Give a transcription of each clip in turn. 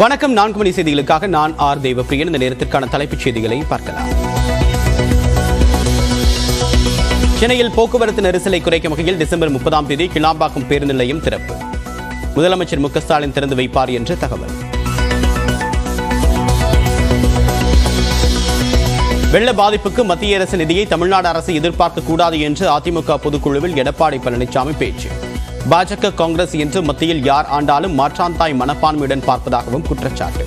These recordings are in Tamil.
வணக்கம் நான்கு மணி செய்திகளுக்காக நான் ஆர் தேவப்பிரியன் இந்த நேரத்திற்கான தலைப்புச் செய்திகளை பார்க்கலாம் சென்னையில் போக்குவரத்து நெரிசலை குறைக்கும் வகையில் டிசம்பர் முப்பதாம் தேதி கிளாம்பாக்கம் பேருந்து நிலையம் திறப்பு முதலமைச்சர் மு க ஸ்டாலின் திறந்து வைப்பார் என்று தகவல் வெள்ள பாதிப்புக்கு மத்திய அரசு நிதியை தமிழ்நாடு அரசு எதிர்பார்க்க கூடாது என்று அதிமுக பொதுக்குழுவில் எடப்பாடி பழனிசாமி பேச்சு பாஜக காங்கிரஸ் என்று மத்தியில் யார் ஆண்டாலும் மாற்றாந்தாய் மனப்பான்மையுடன் பார்ப்பதாகவும் குற்றச்சாட்டு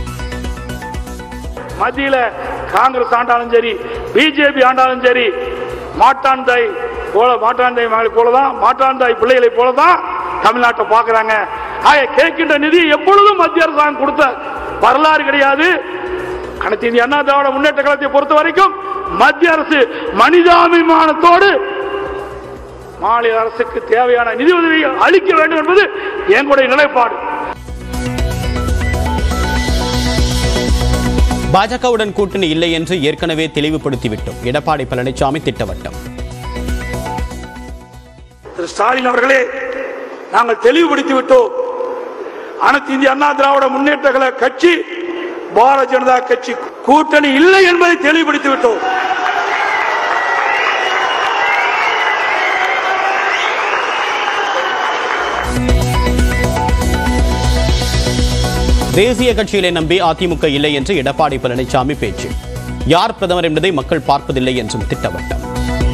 மத்தியில காங்கிரஸ் ஆண்டாலும் சரி பிஜேபி ஆண்டாலும் சரி மாட்டாந்தாய் போல மாட்டாந்தாய் மகளை போலதான் மாட்டாந்தாய் பிள்ளைகளை போலதான் தமிழ்நாட்டை பார்க்கறாங்க ஆக கேட்கின்ற நிதி எப்பொழுதும் மத்திய அரசாங்கம் கொடுத்த வரலாறு கிடையாது அனைத்து இந்திய அண்ணா திராவிட முன்னேற்ற கழகத்தை பொறுத்த வரைக்கும் மத்திய அரசு மனிதாபிமானத்தோடு மாநில அரசுக்கு தேவையான நிதி உதவியை அளிக்க வேண்டும் என்பது எங்களுடைய நிலைப்பாடு பாஜகவுடன் கூட்டணி இல்லை என்று ஏற்கனவே தெளிவுபடுத்திவிட்டோம் எடப்பாடி பழனிசாமி திட்டவட்டம் திரு ஸ்டாலின் அவர்களே நாங்கள் தெளிவுபடுத்தி விட்டோம் அனைத்து இந்திய அண்ணா திராவிட முன்னேற்ற கழக கட்சி பாரதிய ஜனதா கட்சி கூட்டணி இல்லை என்பதை தெளிவுபடுத்தி விட்டோம் தேசிய கட்சிகளை நம்பி அதிமுக இல்லை என்று எடப்பாடி பழனிசாமி பேச்சு யார் பிரதமர் என்பதை மக்கள் பார்ப்பதில்லை என்றும் திட்டவட்டம்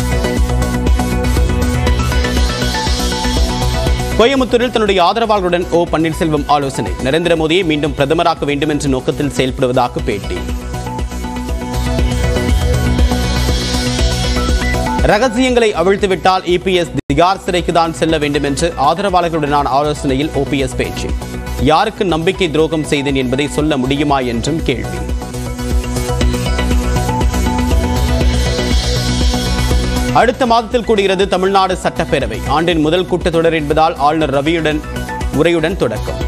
கோயமுத்தூரில் தன்னுடைய ஆதரவாளர்களுடன் ஓ பன்னீர்செல்வம் ஆலோசனை நரேந்திர மோடியை மீண்டும் பிரதமராக்க வேண்டும் என்ற நோக்கத்தில் செயல்படுவதாக பேட்டி ரகசியங்களை அவிழ்த்துவிட்டால் இபிஎஸ் திகார் சிறைக்கு தான் செல்ல வேண்டும் என்று ஆதரவாளர்களுடனான ஆலோசனையில் ஓபிஎஸ் பேச்சு யாருக்கு நம்பிக்கை துரோகம் செய்தேன் என்பதை சொல்ல முடியுமா என்றும் கேள்வி அடுத்த மாதத்தில் கூடுகிறது தமிழ்நாடு சட்டப்பேரவை ஆண்டின் முதல் கூட்டத்தொடர் என்பதால் ஆளுநர் ரவியுடன் உரையுடன் தொடக்கம்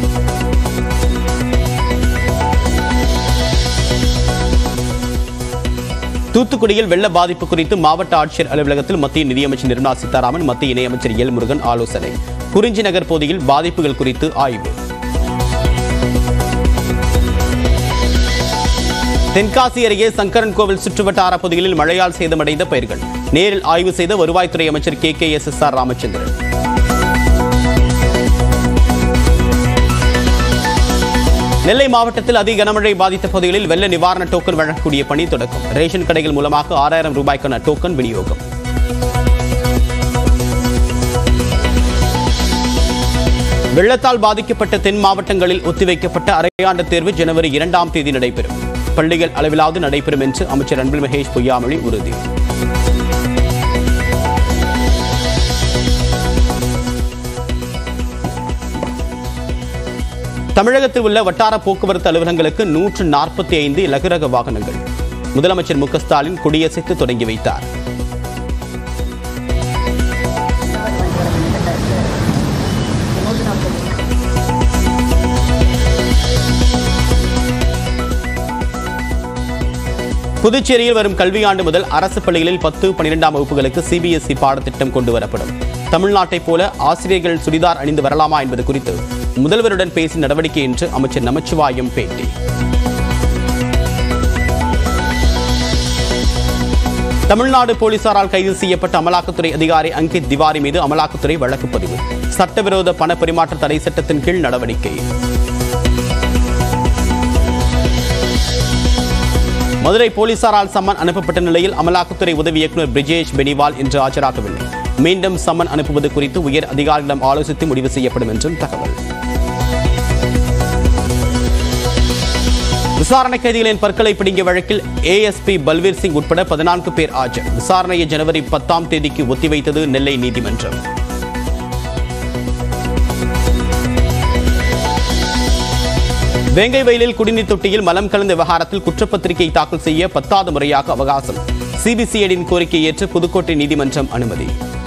தூத்துக்குடியில் வெள்ள பாதிப்பு குறித்து மாவட்ட ஆட்சியர் அலுவலகத்தில் மத்திய நிதியமைச்சர் நிர்மலா சீதாராமன் மத்திய இணையமைச்சர் எல் முருகன் ஆலோசனை குறிஞ்சி நகர் பகுதியில் பாதிப்புகள் குறித்து ஆய்வு தென்காசி அருகே சங்கரன் கோவில் சுற்றுவட்டார பகுதிகளில் மழையால் சேதமடைந்த பயிர்கள் நேரில் ஆய்வு செய்த வருவாய்த்துறை அமைச்சர் K K S S R Ramachandran Nellai மாவட்டத்தில் அதிக கனமழை பாதித்த பகுதிகளில் வெள்ள நிவாரண டோக்கன் வழங்கக்கூடிய பணி தொடக்கம் ரேஷன் கடைகள் மூலமாக ஆறாயிரம் ரூபாய்க்கான டோக்கன் விநியோகம் வெள்ளத்தால் பாதிக்கப்பட்ட தென் மாவட்டங்களில் ஒத்திவைக்கப்பட்ட அரையாண்டு தேர்வு ஜனவரி இரண்டாம் தேதி நடைபெறும் பள்ளிகள் அளவிலாவது நடைபெறும் என்று அமைச்சர் அன்பில் மகேஷ் பொய்யாமொழி உறுதி தமிழகத்தில் உள்ள வட்டார போக்குவரத்து அலுவலகங்களுக்கு நூற்று நாற்பத்தி ஐந்து இலகுரக வாகனங்கள் முதலமைச்சர் மு க ஸ்டாலின் கொடியசைத்து தொடங்கி வைத்தார் புதுச்சேரியில் வரும் கல்வியாண்டு முதல் அரசு பள்ளிகளில் பத்து பன்னிரெண்டாம் வகுப்புகளுக்கு சிபிஎஸ்இ பாடத்திட்டம் கொண்டு வரப்படும் தமிழ்நாட்டைப் போல ஆசிரியர்கள் சுடிதார் அணிந்து வரலாமா என்பது குறித்து முதல்வருடன் பேசி நடவடிக்கை என்று அமைச்சர் நமச்சிவாயம் பேட்டி தமிழ்நாடு போலீசாரால் கைது செய்யப்பட்ட அமலாக்கத்துறை அதிகாரி அங்கித் திவாரி மீது அமலாக்கத்துறை வழக்கு பதிவு சட்டவிரோத பண பரிமாற்ற தடை சட்டத்தின் கீழ் நடவடிக்கை மதுரை போலீசாரால் சம்மன் அனுப்பப்பட்ட நிலையில் அமலாக்கத்துறை உதவி இயக்குநர் பிரிஜேஷ் பெனிவால் இன்று ஆஜராகவில்லை மீண்டும் சம்மன் அனுப்புவது குறித்து உயர் அதிகாரிகளிடம் ஆலோசித்து முடிவு செய்யப்படும் என்றும் தகவல் விசாரணை கைதிகளின் பற்களை பிடுங்கிய வழக்கில் ஏஎஸ்பி பல்வீர் சிங் உட்பட பதினான்கு பேர் ஆஜர் விசாரணையை ஜனவரி பத்தாம் தேதிக்கு ஒத்திவைத்தது நெல்லை நீதிமன்றம் வேங்கை வயலில் குடிநீர் தொட்டியில் மலம் கலந்த விவகாரத்தில் குற்றப்பத்திரிகை தாக்கல் செய்ய பத்தாவது முறையாக அவகாசம் சிபிசிஐடியின் கோரிக்கை ஏற்று புதுக்கோட்டை நீதிமன்றம் அனுமதி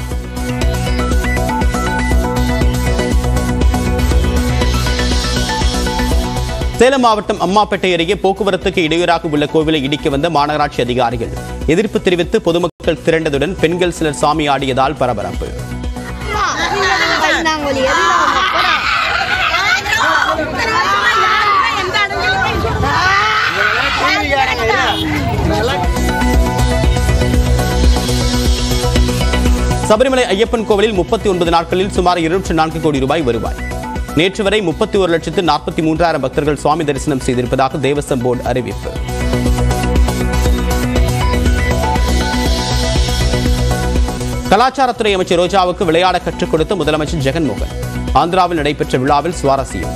சேலம் மாவட்டம் அம்மாப்பேட்டை அருகே போக்குவரத்துக்கு இடையூறாக உள்ள கோவிலை இடிக்க வந்த மாநகராட்சி அதிகாரிகள் எதிர்ப்பு தெரிவித்து பொதுமக்கள் திரண்டதுடன் பெண்கள் சிலர் சாமி ஆடியதால் பரபரப்பு பைந்தாங்கோலி எல்லாம் போடா சபரிமலை ஐயப்பன் கோவிலில் முப்பத்தி ஒன்பது நாட்களில் சுமார் இருநூற்று நான்கு கோடி ரூபாய் வருவாய் நேற்று வரை முப்பத்தி ஒரு லட்சத்து நாற்பத்தி மூன்றாயிரம் பக்தர்கள் சுவாமி தரிசனம் செய்திருப்பதாக தேவஸ்வம் போர்டு அறிவிப்பு கலாச்சாரத்துறை அமைச்சர் ரோஜாவுக்கு விளையாட கற்றுக் கொடுத்த முதலமைச்சர் ஜெகன்மோகன் ஆந்திராவில் நடைபெற்ற விழாவில் சுவாரஸ்யம்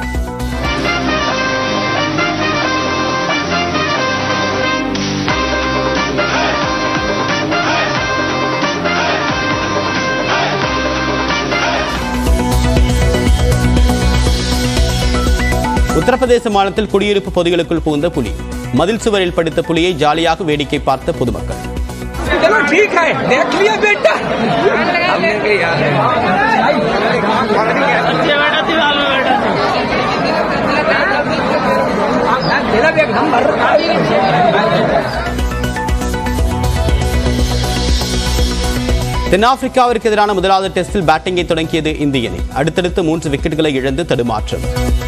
உத்தரப்பிரதேச மாநிலத்தில் குடியிருப்பு பகுதிகளுக்குள் புகுந்த புலி மதில் சுவரில் படுத்த புலியை ஜாலியாக வேடிக்கை பார்த்த பொதுமக்கள் चलो ठीक है देख लिया बेटा हमने कहा यार मेरा भी एक नंबर தென்னாப்பிரிக்காவிற்கு எதிரான முதலாவது டெஸ்டில் பேட்டிங்கை தொடங்கியது இந்திய அணி அடுத்தடுத்து மூன்று விக்கெட்டுகளை இழந்து தடுமாற்றம்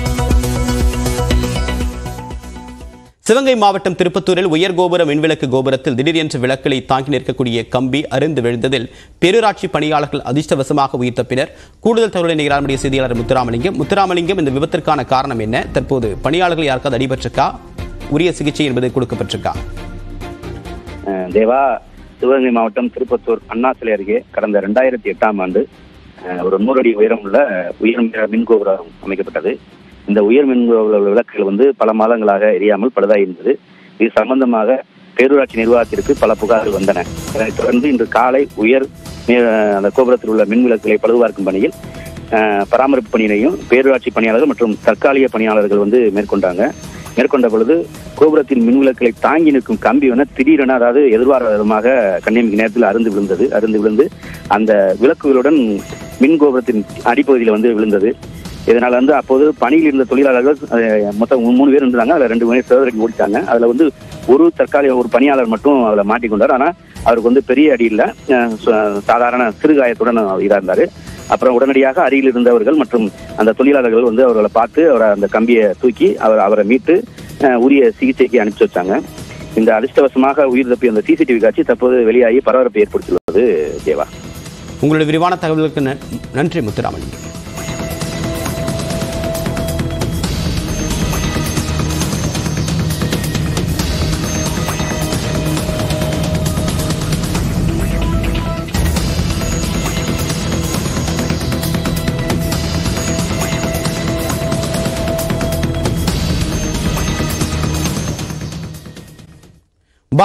சிவகங்கை மாவட்டம் திருப்பத்தூரில் உயர் கோபுர மின்விளக்கு கோபுரத்தில் திடீரென்று விளக்குகளை தாங்கி நிற்கக்கூடிய கம்பி அருந்து விழுந்ததில் பேரூராட்சி பணியாளர்கள் அதிர்ஷ்டவசமாக உயிர் தப்பினர் கூடுதல் தகவலை நிகழ்ச்சிய செய்தியாளர் முத்துராமலிங்கம் முத்துராமலிங்கம் இந்த விபத்திற்கான காரணம் என்ன தற்போது பணியாளர்கள் யாருக்காவது அடிபட்டிருக்கா உரிய சிகிச்சை என்பது கொடுக்கப்பட்டிருக்கா அஹ் தேவா சிவகங்கை மாவட்டம் திருப்பத்தூர் அண்ணா சிலை அருகே கடந்த ரெண்டாயிரத்தி எட்டாம் ஆண்டு அஹ், ஒரு நூறு அடி உயரம் உள்ள உயர் மின் கோபுரம் அமைக்கப்பட்டது இந்த உயர் மின் கோபுர விளக்குகள் வந்து பல மாதங்களாக எரியாமல் பழுதாகி இருந்தது இது சம்பந்தமாக பேரூராட்சி நிர்வாகத்திற்கு பல புகார்கள் வந்தன இதனைத் தொடர்ந்து இன்று காலை உயர் மே- அந்த கோபுரத்தில் உள்ள மின் விளக்குகளை பழுதுபார்க்கும் பணியில் அஹ், பராமரிப்பு பணியினையும் பேரூராட்சி பணியாளர்கள் மற்றும் தற்காலிக பணியாளர்கள் வந்து மேற்கொண்டாங்க மேற்கொண்ட பொழுது கோபுரத்தின் மின்விளக்குகளை தாங்கி நிற்கும் கம்பி வந்து திடீரென அதாவது எதிர்பாராத விதமாக கன்னியமிக்கு நேரத்தில் அருந்து விழுந்தது அருந்து விழுந்து அந்த விளக்குகளுடன் மின் கோபுரத்தின் அடிப்பகுதியில் வந்து விழுந்தது இதனால் வந்து அப்போது பணியில் இருந்த தொழிலாளர்கள் அஹ், மொத்தம் மூணு பேர் இருந்தாங்க அதில் ரெண்டு பேர் சேதரைக்கு ஓடிட்டாங்க அதில் வந்து ஒரு தற்காலிக ஒரு பணியாளர் மட்டும் அதில் மாட்டிக்கொண்டார் ஆனால் அவருக்கு வந்து பெரிய அடி இல்லை அஹ், சு- சாதாரண சிறுகாயத்துடன் இதாக இருந்தார் அப்புறம் உடனடியாக அருகில் இருந்தவர்கள் மற்றும் அந்த தொழிலாளர்கள் வந்து அவர்களை பார்த்து அவரை அந்த கம்பியை தூக்கி அவர் அவரை மீட்டு அஹ், உரிய சிகிச்சைக்கு அனுப்பிச்சு வச்சாங்க இந்த அதிர்ஷ்டவசமாக உயிர் தப்பிய அந்த சிசிடிவி காட்சி தற்போது வெளியாகி பரபரப்பை ஏற்படுத்தியுள்ளது தேவா உங்களுடைய விரிவான தகவலுக்கு நன்- நன்றி முத்துராமலிங்கம்